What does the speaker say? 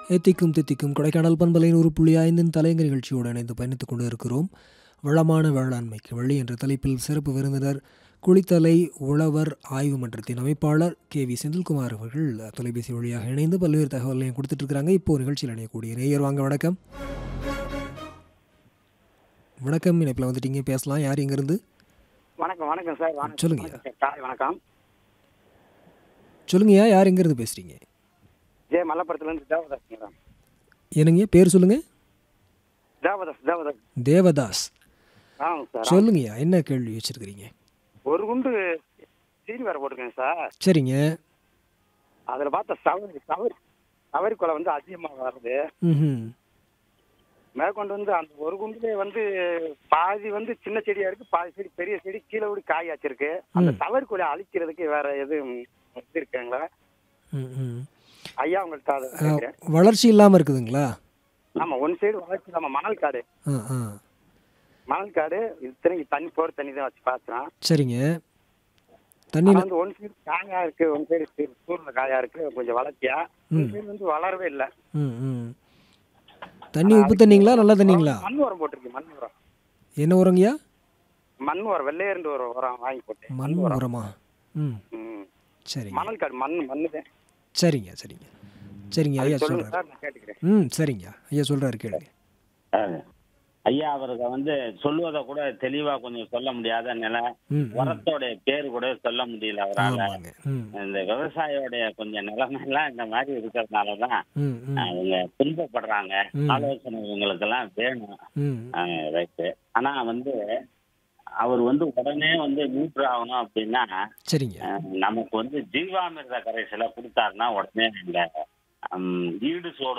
எத்திக்கும் தித்திக்கும் கொடைக்கானல் பண்பலை நூறு புள்ளி ஐந்தின் தலையங்க நிகழ்ச்சியோடு இணைந்து பயணித்துக் கொண்டு இருக்கிறோம் வளமான வேளாண்மைக்கு வழி என்ற தலைப்பில் சிறப்பு விருந்தினர் குளித்தலை உழவர் ஆய்வு மன்றத்தின் அமைப்பாளர் கே வி செந்தில்குமார் அவர்கள் தொலைபேசி வழியாக இணைந்து பல்வேறு தகவல்களையும் கொடுத்துட்டு இருக்கிறாங்க இப்போ நிகழ்ச்சியில் இணையக்கூடிய நேயர் வாங்க வணக்கம் வணக்கம் இணைப்பில் வந்துட்டீங்க பேசலாம் யார் இங்கிருந்து வணக்கம் வணக்கம் சார் வணக்கம் சொல்லுங்க. வணக்கம் சார். காலை வணக்கம் சொல்லுங்கய்யா யார் எங்கிருந்து பேசுறீங்க ஜே மல்லபுரத்துலேருந்து தேவதாஸ்ங்க என்னங்க பேர் சொல்லுங்க தேவதாஸ் தேவதாஸ் தேவதாஸ் ஆமாங்க சார் சொல்லுங்கய்யா என்ன கேள்வி வச்சிருக்கிறீங்க ஒரு குண்டு சீனி வேற போட்டிருக்கேங்க சார் சரிங்க அதில் பார்த்தா சவரி சவரி சவரி கொலை வந்து அதிகமாக வருது ம் மேற்கொண்டு வந்து அந்த ஒரு குண்டுல வந்து பாதி வந்து சின்ன செடியா இருக்கு பாதி செடி பெரிய செடி கீழே விட காயாச்சிருக்கு அந்த ம். சவரி கொலை அழிக்கிறதுக்கு வேற எதுவும் இது இருக்குங்களா ம் ம் ஐயா உங்கள்கிட்ட அதை ஆ, கேட்குறேன் வளர்ச்சி இல்லாமல் இருக்குதுங்களா ஆமா ஒன் சைடு வளர்ச்சி இல்லாம மணல் காடு ஆ ஆ மணல் காடு இத்தனைக்கு தண்ணி போற தண்ணி தான் வச்சு பார்த்தேன் சரிங்க தண்ணியில் ஆனா வந்து ஒன் சைடு காயா இருக்கு ஒன் சைடு சூர்ல காயா இருக்கு கொஞ்சம் வளர்ச்சியா ஒன் சைடு வந்து வளரவே இல்லை ம் ம் தண்ணி உப்பு தண்ணிங்களா நல்ல தண்ணிங்களா மண் உரம் போட்டிருக்கு மண் உரம் என்ன உரங்கய்யா மண் உரம் வெள்ளையர்ந்து ஒரு உரம் வாங்கி போட்டேன் மண் உரமா ம் ம். சரிங்க மணல் காடு மண் மண்ணு தான் சரிங்க சரிங்க சரிங்க ஐயா சொல்லுங்க சொல்கிறார் சார் நான் கேட்டுக்கிறேன் ம் சரிங்க ஐயா சொல்கிறாரு கேளுங்க அஹ், ஐயா அவருக்கு வந்து சொல்லுவதை கூட தெளிவா கொஞ்சம் சொல்ல முடியாத நிலை ம் ம் உரத்தோடைய பேர் கூட சொல்ல முடியல அவரால ஆமாங்க ம் இந்த விவசாயியோடைய கொஞ்சம் நிலைமைலாம் இந்த மாதிரி இருக்கிறதுனாலதான் ம் ம் அவங்க துன்பப்படுறாங்க ம். ஆலோசனை இவங்களுக்கெல்லாம் வேணும் ம் ரைட்டு ஆனா வந்து அவர் வந்து உடனே வந்து நியூட்ரு ஆகணும் அப்படின்னா சரிங்க அஹ், நமக்கு வந்து ஜீவாமிர்த கரைசலை கொடுத்தாருன்னா உடனே இந்த ஹம், ஈடு சோடு